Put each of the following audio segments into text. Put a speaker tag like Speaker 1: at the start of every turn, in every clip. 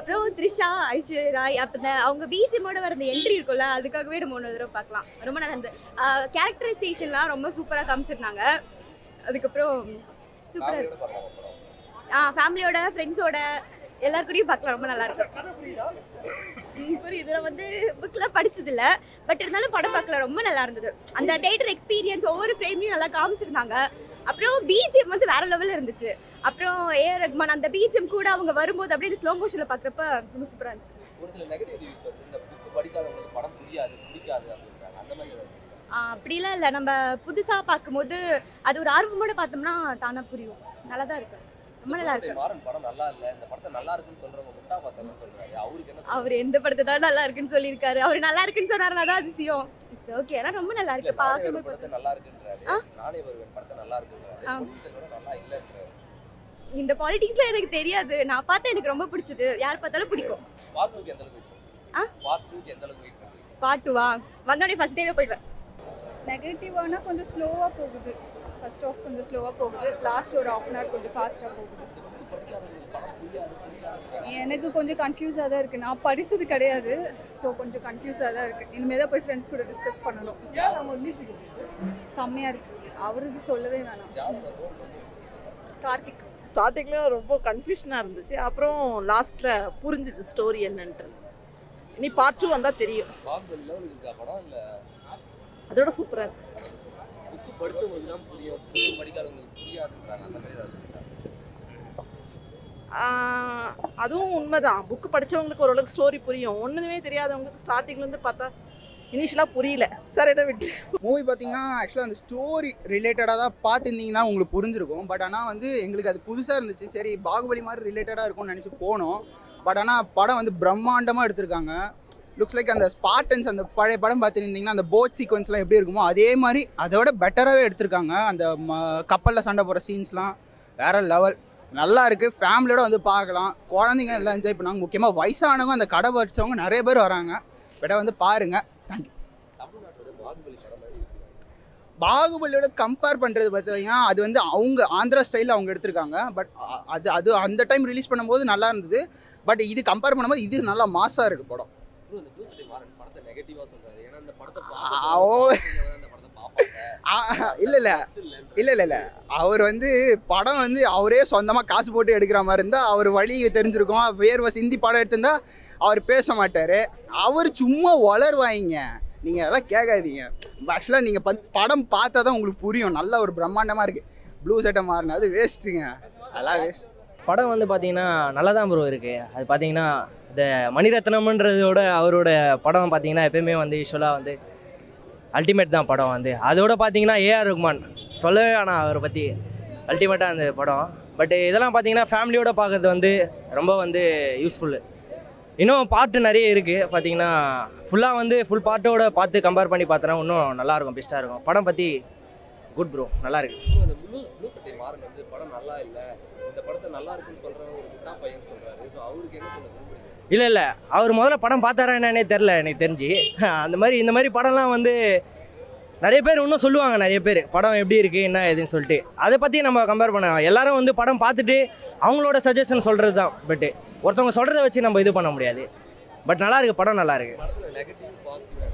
Speaker 1: அப்புறம் த்ரிஷா ஐஸ்வர்யா ராய் அப்போ இந்த அவங்க பிஜிஎமோட வர அந்த என்ட்ரி இருக்கும்ல அதுக்காகவே நம்ம ஒன்று தடவை பார்க்கலாம் ரொம்ப நல்லா இருந்தது கேரக்டரைசேஷன்லாம் ரொம்ப சூப்பராக காமிச்சிருந்தாங்க அதுக்கப்புறம் சூப்பராக
Speaker 2: ஃபேமிலியோட பார்க்கலாம் படம்
Speaker 1: ஆ ஃபேமிலியோட ஃப்ரெண்ட்ஸோட எல்லார் கூடயும் பார்க்கலாம் ரொம்ப நல்லா இருக்கு ம், புரியுது நான் வந்து புக்கில் படிச்சதில்ல பட் இருந்தாலும் படம் பார்க்கல ரொம்ப நல்லா இருந்தது அந்த தேட்டர் எக்ஸ்பீரியன்ஸ் ஒவ்வொரு ஃப்ரேமையும் நல்லா காமிச்சிருந்தாங்க அப்புறம் பிஜிஎம் வந்து வேற லெவலில் இருந்துச்சு அப்புறம் ஏஆர் ரஹ்மான் அந்த பிஜிஎம் கூட அவங்க வரும்போது அப்படியே ஸ்லோ மோஷனில் பார்க்குறப்ப ரொம்ப சூப்பராக இருந்துச்சு
Speaker 2: ஒரு சில நெகட்டிவ் ரிவ்யூஸ் வருது இந்த புக் படிக்காதவங்களுக்கு படம் புரியாது பிடிக்காது அப்படின்றாங்க அந்த மாதிரி ஏதாவது இருக்கா?
Speaker 1: ஆ, அப்படிலாம் இல்லை நம்ம புதுசாக பார்க்கும்போது அது ஒரு ஆர்வமோட பார்த்தோம்னா தானாக புரியும் நல்லா தான் இருக்கு ரொம்ப நல்லா இருக்கு
Speaker 2: புதுசை மாறன் படம் நல்லா இல்ல இந்த படத்தை நல்லா இருக்குன்னு சொல்றவங்க முட்டா பசங்க சொல்றாரு அவருக்கு என்ன
Speaker 1: அவர் எந்த படத்தை தான் நல்லா இருக்குன்னு சொல்லியிருக்காரு அவர் நல்லா இருக்குன்னு சொன்னாருன்னா தான் அதிசயம் இட்ஸ் ஓகே ஆனால் ரொம்ப நல்லா
Speaker 2: இல்ல
Speaker 1: இருக்கு
Speaker 2: நானே ஒரு
Speaker 1: பார்க்கணும்
Speaker 2: படத்தை நல்லா இருக்குன்றாரு
Speaker 1: ஆ?
Speaker 2: நானே வருவேன் படத்தை நல்லா இருக்குன்றாரு
Speaker 1: ஆ.
Speaker 2: பொன்னியின் செல்வன் நல்லா இல்லன்றாரு
Speaker 1: இந்த பாலிடிக்ஸ்ல எனக்கு தெரியாது நான் பார்த்தா எனக்கு ரொம்ப பிடிச்சது யார் பார்த்தாலும் பிடிக்கும்
Speaker 2: பார்ட் டூக்கு எந்த அளவுக்கு வெயிட்
Speaker 1: ஆ?
Speaker 2: பண்ணுறீங்க பார்ட் டூக்கு எந்த அளவுக்கு வெயிட் பண்ணுறீங்க
Speaker 1: பாட்டுவா வந்தோடனே ஃபர்ஸ்ட் டேவே போயிடுவேன்
Speaker 3: நெகட்டிவானா கொஞ்சம் ஸ்லோவாக போகுது ஃபர்ஸ்ட் ஆஃப் கொஞ்சம் ஸ்லோவாக போகுது லாஸ்ட் ஒரு ஆஃப் அன் ஹவர் கொஞ்சம் ஃபாஸ்ட்டாக போகுது
Speaker 2: இந்த புக் படிக்காதவங்களுக்கு படம் புரியாது புரியாதுன்றாங்க
Speaker 3: எனக்கு கொஞ்சம் கன்ஃபியூஸாக தான் இருக்குது நான் படித்தது கிடையாது ஸோ கொஞ்சம் கன்ஃபியூஸாக தான் இருக்குது இனிமேல் தான் போய் ஃப்ரெண்ட்ஸ் கூட டிஸ்கஸ் பண்ணணும் செம்மையாக இருக்குது அவரது சொல்லவே வேணாம்
Speaker 2: யாரோட ரோல்
Speaker 1: கார்த்திக்
Speaker 4: ஸ்டார்டிங்கில் ரொம்ப கன்ஃபியூஷனாக இருந்துச்சு அப்புறம் லாஸ்ட்டில் புரிஞ்சுது ஸ்டோரி என்னன்ட்டு இனி பார்ட் டூ வந்தால் தெரியும்
Speaker 2: பாகுபலி லெவலுக்கு இருக்கா படம் இல்ல
Speaker 4: அதோட சூப்பராக இருக்கு
Speaker 2: புக்கு படிச்சவங்களுக்கு தான் புரியும் புக்கு படிக்காதவங்களுக்கு புரியாதுன்றாங்க அந்த மாதிரி ஏதாவது இருக்கா?
Speaker 4: ஆஹ், அதுவும் உண்மைதான் புக்கு படித்தவங்களுக்கு ஓரளவுக்கு ஸ்டோரி புரியும் ஒன்றுமே தெரியாதவங்களுக்கு ஸ்டார்டிங்லேருந்து பார்த்தா இனிஷியலாக புரியல சார் என்ன விட்டு
Speaker 5: மூவி பார்த்தீங்கன்னா ஆக்சுவலாக அந்த ஸ்டோரி ரிலேட்டடாக தான் பார்த்துருந்தீங்கன்னா உங்களுக்கு புரிஞ்சிருக்கும் பட் ஆனால் வந்து எங்களுக்கு அது புதுசாக இருந்துச்சு சரி பாகுபலி மாதிரி ரிலேட்டடாக இருக்கும்னு நினச்சி போனோம் பட் ஆனால் படம் வந்து பிரம்மாண்டமாக எடுத்திருக்காங்க லுக்ஸ் லைக் அந்த ஸ்பாட்டன்ஸ் அந்த பழைய படம் பார்த்துருந்தீங்கன்னா அந்த போட் சீக்வன்ஸ்லாம் எப்படி இருக்குமோ அதே மாதிரி அதோட பெட்டராகவே எடுத்திருக்காங்க அந்த கப்பலில் சண்டை போகிற சீன்ஸ்லாம் வேற லெவல் நல்லா இருக்குது ஃபேமிலியோட வந்து பார்க்கலாம் குழந்தைங்க எல்லாம் என்ஜாய் பண்ணாங்க முக்கியமாக வயசானவங்க அந்த கடை வச்சவங்க நிறைய பேர் வராங்க பெட்டா வந்து பாருங்கள்
Speaker 2: தமிழ்நாட்டோட பாகுபலி படம் மாதிரி இருக்கு
Speaker 5: பாகுபலியோட கம்பேர் பண்ணுறது பார்த்தீங்கன்னா அது வந்து அவங்க ஆந்திரா ஸ்டைலில் அவங்க எடுத்திருக்காங்க பட் அது அது அந்த டைம் ரிலீஸ் பண்ணும்போது நல்லா இருந்தது பட் இது கம்பேர் பண்ணும்போது இது நல்லா மாசாக இருக்குது படம்
Speaker 2: ப்ரோ இந்த ப்ளூ சட்டை மாறன் படத்தை நெகட்டிவா சொல்றாரு ஏன்னா இந்த படத்தை
Speaker 5: ஆ, ஓ.
Speaker 2: பார்த்து அந்த படத்தை பார்ப்பாங்க
Speaker 5: இல்லை இல்லை
Speaker 2: அது இல்லைன்ற.
Speaker 5: இல்லை இல்லை இல்லை அவர் வந்து படம் வந்து அவரே சொந்தமாக காசு போட்டு எடுக்கிற மாதிரி இருந்தால் அவர் வழி தெரிஞ்சிருக்கும் வேர்வை சிந்தி படம் எடுத்திருந்தா அவர் பேச மாட்டார் அவர் சும்மா வளருவாங்க நீங்கள் அதெல்லாம் கேட்காதீங்க ஆக்சுவலாக நீங்கள் படம் பார்த்தா தான் உங்களுக்கு புரியும் நல்ல ஒரு பிரம்மாண்டமாக இருக்குது ப்ளூ சட்டை மாறினா அது வேஸ்ட்டுங்க அதெல்லாம் வேஸ்ட்
Speaker 6: படம் வந்து பார்த்தீங்கன்னா நல்லா தான் ப்ரோ இருக்குது அது பார்த்தீங்கன்னா இந்த மணிரத்னம்ன்றதோட அவரோட படம் பார்த்தீங்கன்னா எப்பயுமே வந்து யூஸ்வலாக வந்து அல்டிமேட் தான் படம் வந்து அதோட பார்த்தீங்கன்னா ஏஆர் ரஹ்மான் சொல்லவே வேணாம் அவரை பற்றி அல்டிமேட்டாக அந்த படம் பட் இதெல்லாம் பார்த்தீங்கன்னா ஃபேமிலியோட பார்க்கறது வந்து ரொம்ப வந்து யூஸ்ஃபுல்லு இன்னும் பாட்டு நிறைய இருக்குது பார்த்தீங்கன்னா ஃபுல்லாக வந்து ஃபுல் பாட்டோட பார்த்து கம்பேர் பண்ணி பார்த்தோன்னா இன்னும் நல்லாயிருக்கும் பெஸ்ட்டாக இருக்கும் படம் பற்றி குட் ப்ரோ நல்லா இருக்கு
Speaker 2: ப்ரோ இந்த ப்ளூ ப்ளூ சட்டை மாறன் வந்து படம் நல்லா இல்ல இந்த படத்தை நல்லா இருக்குன்னு சொல்றவங்க ஒரு முட்டா பையன் சொல்றாரு ஸோ அவருக்கு என்ன சொல்ல விரும்புறீங்க
Speaker 6: இல்லை இல்லை அவர் முதல்ல படம் பார்த்தாரா என்னன்னே தெரில எனக்கு தெரிஞ்சு அந்த மாதிரி இந்த மாதிரி படம்லாம் வந்து நிறைய பேர் இன்னும் சொல்லுவாங்க நிறைய பேர் படம் எப்படி இருக்குது என்ன ஏதுன்னு சொல்லிட்டு அதை பற்றி நம்ம கம்பேர் பண்ண எல்லாரும் வந்து படம் பார்த்துட்டு அவங்களோட சஜஷன் சொல்கிறது தான் பட்டு ஒருத்தவங்க சொல்கிறத வச்சு நம்ம இது பண்ண முடியாது பட் நல்லா இருக்கு படம் நல்லா இருக்கு
Speaker 2: படத்துல நெகட்டிவ் பாசிட்டிவ்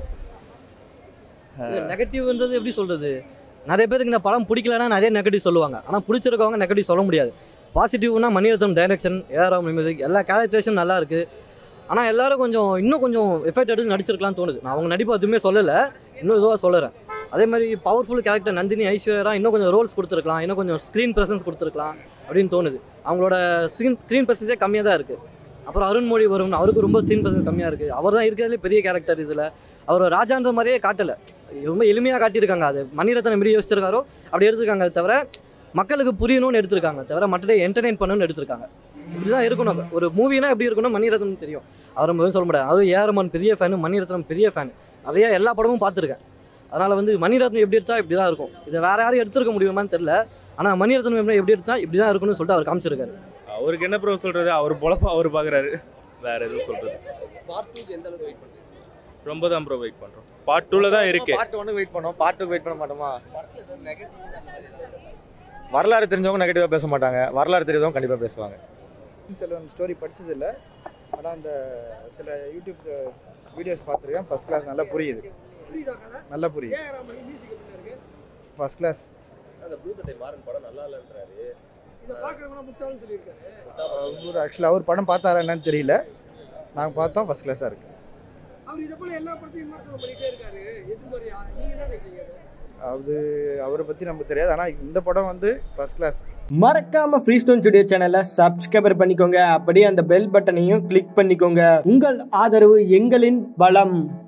Speaker 7: நெகட்டிவ்ன்றது எப்படி சொல்கிறது நிறைய பேருக்கு இந்த படம் பிடிக்கலன்னா நிறைய நெகட்டிவ் சொல்லுவாங்க ஆனால் பிடிச்சிருக்கவங்க நெகட்டிவ் சொல்ல முடியாது பாசிட்டிவ்னா மணிரத்னம் டைரக்ஷன் ஏஆர்எம் மியூசிக் எல்லா கேரக்டரேஷன் நல்லா இருக்குது ஆனால் எல்லாரும் கொஞ்சம் இன்னும் கொஞ்சம் எஃபெக்ட் எடுத்து நடிச்சிருக்கலாம்னு தோணுது நான் அவங்க நடிப்பு எதுவுமே சொல்லலை இன்னும் இதுவாக சொல்லுறேன் அதே மாதிரி பவர்ஃபுல் கேரக்டர் நந்தினி ஐஸ்வர்யா இன்னும் கொஞ்சம் ரோல்ஸ் கொடுத்துருக்கலாம் இன்னும் கொஞ்சம் ஸ்க்ரீன் ப்ரெசன்ஸ் கொடுத்துருக்கலாம் அப்படின்னு தோணுது அவங்களோட ஸ்க்ரீன் ஸ்க்ரீன் ப்ரெசன்ஸே கம்மியாக தான் இருக்குது அப்புறம் அருண்மொழி வரும் அவருக்கு ரொம்ப ஸ்க்ரீன் ப்ரெசன்ஸ் கம்மியாக இருக்குது அவர் தான் இருக்கிறதுலே பெரிய கேரக்டர் இதில் அவர் ராஜான்ற மாதிரியே காட்டலை ரொம்ப எளிமையாக காட்டியிருக்காங்க அது மணிரத்னம் எப்படி யோசிச்சிருக்காரோ அப்படி எடுத்திருக்காங்க தவிர மக்களுக்கு புரியணும்னு எடுத்திருக்காங்க தவிர மற்றதை என்டர்டெயின் பண்ணணும்னு எடுத்திருக்காங்க இப்படிதான் இருக்கணும் ஒரு மூவினா எப்படி இருக்கணும் மணிரத்னம் தெரியும் அவர் நம்ம எதுவும் சொல்ல முடியாது அதுவும் ஏஆர்மன் பெரிய ஃபேனு மணிரத்னம் பெரிய ஃபேன் நிறைய எல்லா படமும் பார்த்துருக்கேன் அதனால் வந்து மணிரத்னம் எப்படி எடுத்தா இப்படி தான் இருக்கும் இதை வேற யாரும் எடுத்திருக்க முடியுமான்னு தெரியல ஆனால் மணிரத்னம் எப்படி எப்படி எடுத்தா இப்படி தான் இருக்கும்னு சொல்லிட்டு அவர் காமிச்சிருக்காரு
Speaker 8: அவருக்கு என்ன ப்ரோ சொல்றது அவர் பொழப்ப அவர் பார்க்குறாரு வேற எதுவும் சொல்றது
Speaker 2: பார்ட் டூக்கு எந்த அளவுக்கு வெயிட் பண்றீங்க
Speaker 8: ரொம்ப தான் ப்ரோ வெயிட் பண்றோம் பார்ட் டூல தான் இருக்கு
Speaker 9: பாட்டு ஒன்று வெயிட் பண்ணோம் பாட்டுக்கு வெயிட் பண்ண மாட்டோமா
Speaker 2: படத்துல ஏதாவது நெகட்டிவ் அந்த மாதிரி ஏதாவது
Speaker 9: வரலாறு தெரிஞ்சவங்க நெகட்டிவாக பேச மாட்டாங்க வரலாறு தெரிஞ்சவங்க கண்டிப்பாக பேசுவாங்க
Speaker 5: செல்வன் ஸ்டோரி படிச்சதில்ல
Speaker 9: ஆனால் அந்த சில யூடியூப் வீடியோஸ் பார்த்துருக்கேன் ஃபர்ஸ்ட் கிளாஸ் நல்லா புரியுது நல்லா புரியுது ஃபர்ஸ்ட் கிளாஸ்
Speaker 2: அந்த ப்ளூ சட்டை மாறன் படம் நல்லா இல்லைன்றாரு
Speaker 9: அவர் ஆக்சுவலாக அவர் படம் பார்த்தாரா என்னன்னு தெரியல நாங்கள் பார்த்தோம் ஃபர்ஸ்ட் கிளாஸாக இருக்கு அது அவரை பற்றி நமக்கு தெரியாது ஆனால் இந்த படம் வந்து ஃபர்ஸ்ட் கிளாஸ்
Speaker 10: மறக்காம ஃப்ரீ ஸ்டோன் ஸ்டுடியோ சேனலை சப்ஸ்கிரைபர் பண்ணிக்கோங்க அப்படியே அந்த பெல் பட்டனையும் கிளிக் பண்ணிக்கோங்க உங்கள் ஆதரவு எங்களின் பலம்